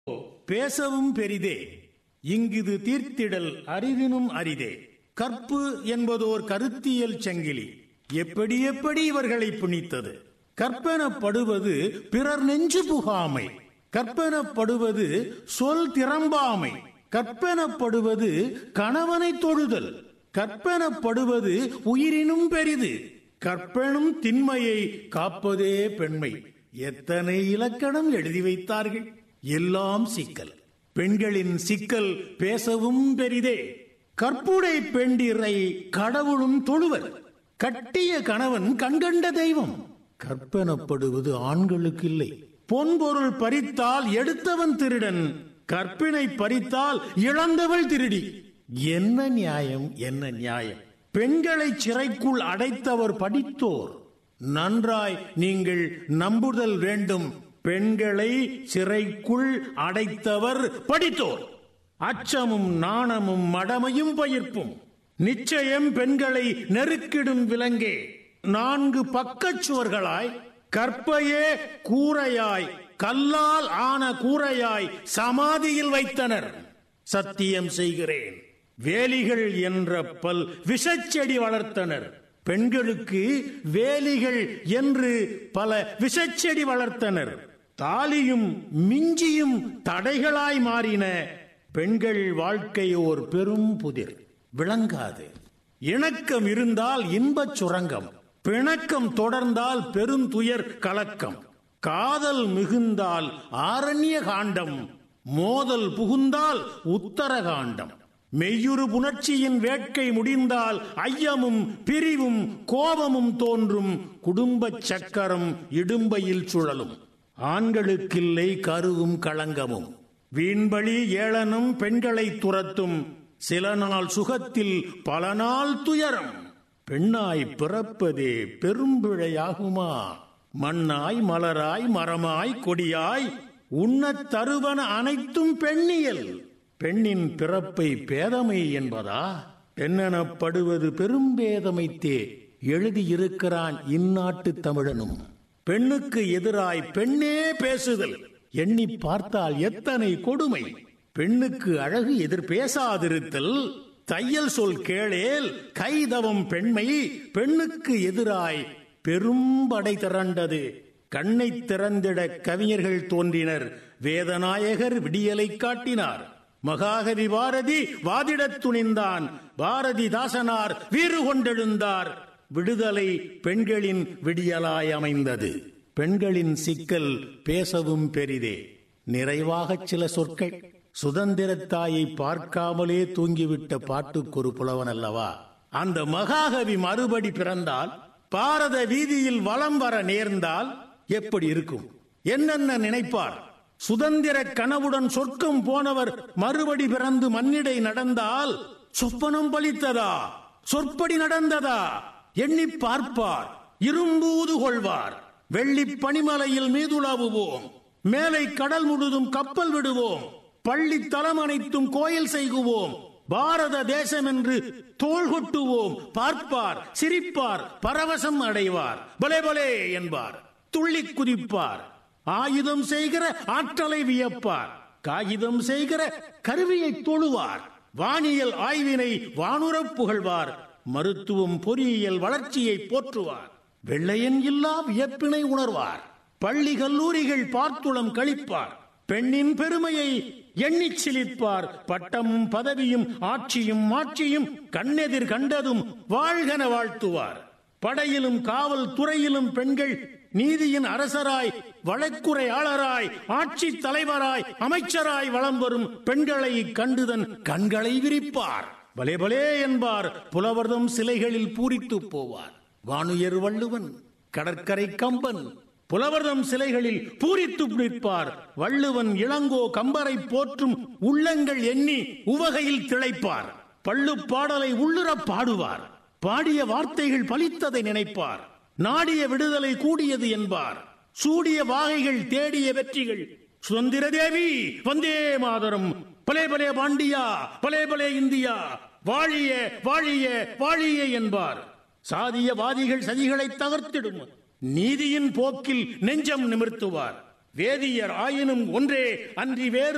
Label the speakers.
Speaker 1: பேசவும் பெரிதே இங்கிது தீர்த்திடல் அரிதினும் அரிதே கற்பு என்பதோர் கருத்தியல் சங்கிலி எப்படி எப்படி இவர்களை பிணித்தது கற்பனப்படுவது பிறர் நெஞ்சு புகாமை கற்பனப்படுவது சொல் திறம்பாமை கற்பனப்படுவது கணவனை தொழுதல் கற்பனப்படுவது உயிரினும் பெரிது கற்பனும் திண்மையை காப்பதே பெண்மை எத்தனை இலக்கணம் எழுதி வைத்தார்கள் எல்லாம் சிக்கல் பெண்களின் சிக்கல் பேசவும் பெரிதே கற்புடை பெண்டிரை கடவுளும் தொழுவர் கட்டிய கணவன் கண்கண்ட தெய்வம் கற்பனப்படுவது ஆண்களுக்கு இல்லை பொன்பொருள் பறித்தால் எடுத்தவன் திருடன் கற்பினை பறித்தால் இழந்தவள் திருடி என்ன நியாயம் என்ன நியாயம் பெண்களை சிறைக்குள் அடைத்தவர் படித்தோர் நன்றாய் நீங்கள் நம்புதல் வேண்டும் பெண்களை சிறைக்குள் அடைத்தவர் படித்தோர் அச்சமும் நாணமும் மடமையும் பயிர்ப்பும் நிச்சயம் பெண்களை நெருக்கிடும் விலங்கே நான்கு பக்கச்சுவர்களாய் கற்பையே கூரையாய் கல்லால் ஆன கூரையாய் சமாதியில் வைத்தனர் சத்தியம் செய்கிறேன் வேலிகள் என்ற பல் விஷச்செடி வளர்த்தனர் பெண்களுக்கு வேலிகள் என்று பல விஷச்செடி வளர்த்தனர் தாலியும் மிஞ்சியும் தடைகளாய் மாறின பெண்கள் வாழ்க்கை ஓர் பெரும் புதிர் விளங்காது இணக்கம் இருந்தால் இன்பச் சுரங்கம் பிணக்கம் தொடர்ந்தால் பெருந்துயர் கலக்கம் காதல் மிகுந்தால் ஆரண்ய காண்டம் மோதல் புகுந்தால் உத்தர காண்டம் மெய்யுறு புணர்ச்சியின் வேட்கை முடிந்தால் ஐயமும் பிரிவும் கோபமும் தோன்றும் குடும்பச் சக்கரம் இடும்பையில் சுழலும் ஆண்களுக்கில்லை கருவும் களங்கமும் வீண்பழி ஏளனும் பெண்களை துரத்தும் சில நாள் சுகத்தில் பல நாள் துயரம் பெண்ணாய் பிறப்பதே பெரும்பிழையாகுமா மண்ணாய் மலராய் மரமாய் கொடியாய் உண்ணத் தருவன அனைத்தும் பெண்ணியல் பெண்ணின் பிறப்பை பேதமை என்பதா பெண்ணெனப்படுவது பெரும்பேதமைத்தே எழுதியிருக்கிறான் இந்நாட்டு தமிழனும் பெண்ணுக்கு எதிராய் பெண்ணே பேசுதல் எண்ணி பார்த்தால் எத்தனை கொடுமை பெண்ணுக்கு அழகு எதிர் பேசாதிருத்தல் தையல் சொல் கேளேல் கைதவம் பெண்மை பெண்ணுக்கு எதிராய் பெரும்படை திரண்டது கண்ணை திறந்திட கவிஞர்கள் தோன்றினர் வேதநாயகர் விடியலை காட்டினார் மகாகவி பாரதி வாதிடத் துணிந்தான் பாரதி தாசனார் வீறு கொண்டெழுந்தார் விடுதலை பெண்களின் விடியலாய் அமைந்தது பெண்களின் சிக்கல் பேசவும் பெரிதே நிறைவாக சில சொற்கள் சுதந்திரத்தாயை பார்க்காமலே தூங்கிவிட்ட பாட்டுக்கொரு புலவன் அல்லவா அந்த மகாகவி மறுபடி பிறந்தால் பாரத வீதியில் வலம் வர நேர்ந்தால் எப்படி இருக்கும் என்னென்ன நினைப்பார் சுதந்திர கனவுடன் சொர்க்கம் போனவர் மறுபடி பிறந்து மண்ணிடை நடந்தால் சொப்பனம் பலித்ததா சொற்படி நடந்ததா எண்ணி பார்ப்பார் இரும்பூது கொள்வார் வெள்ளி பனிமலையில் மீதுலாவுவோம் மேலை கடல் முழுதும் கப்பல் விடுவோம் பள்ளி தலம் அனைத்தும் கோயில் செய்குவோம் பாரத தேசம் என்று தோள் கொட்டுவோம் பார்ப்பார் சிரிப்பார் பரவசம் அடைவார் பலே பலே என்பார் துள்ளி குதிப்பார் ஆயுதம் செய்கிற ஆற்றலை வியப்பார் காகிதம் செய்கிற கருவியை தொழுவார் வானியல் ஆய்வினை வானுரப் புகழ்வார் மருத்துவம் பொறியியல் வளர்ச்சியை போற்றுவார் வெள்ளையன் இல்லா வியப்பினை உணர்வார் பள்ளி கல்லூரிகள் பார்த்துளம் கழிப்பார் பெண்ணின் பெருமையை எண்ணிச் சிலிர்ப்பார் பட்டமும் பதவியும் ஆட்சியும் மாட்சியும் கண்ணெதிர் கண்டதும் வாழ்கன வாழ்த்துவார் படையிலும் காவல் துறையிலும் பெண்கள் நீதியின் அரசராய் வழக்குரையாளராய் ஆட்சி தலைவராய் அமைச்சராய் வளம் வரும் பெண்களை கண்டுதன் கண்களை விரிப்பார் பலே பலே என்பார் புலவர்தம் சிலைகளில் பூரித்து போவார் வானுயர் வள்ளுவன் கடற்கரை கம்பன் புலவர்தம் சிலைகளில் பூரித்து நிற்பார் வள்ளுவன் இளங்கோ கம்பரை போற்றும் உள்ளங்கள் எண்ணி உவகையில் திளைப்பார் பள்ளு பாடலை உள்ளுற பாடுவார் பாடிய வார்த்தைகள் பலித்ததை நினைப்பார் நாடிய விடுதலை கூடியது என்பார் சூடிய வாகைகள் தேடிய வெற்றிகள் சுதந்திர தேவி வந்தே மாதரம் பலே பலே பாண்டியா பலே பலே இந்தியா வாழிய வாழிய வாழிய என்பார் சாதியவாதிகள் சதிகளை தகர்த்திடும் நீதியின் போக்கில் நெஞ்சம் நிமிர்த்துவார் வேதியர் ஆயினும் ஒன்றே அன்றி வேறு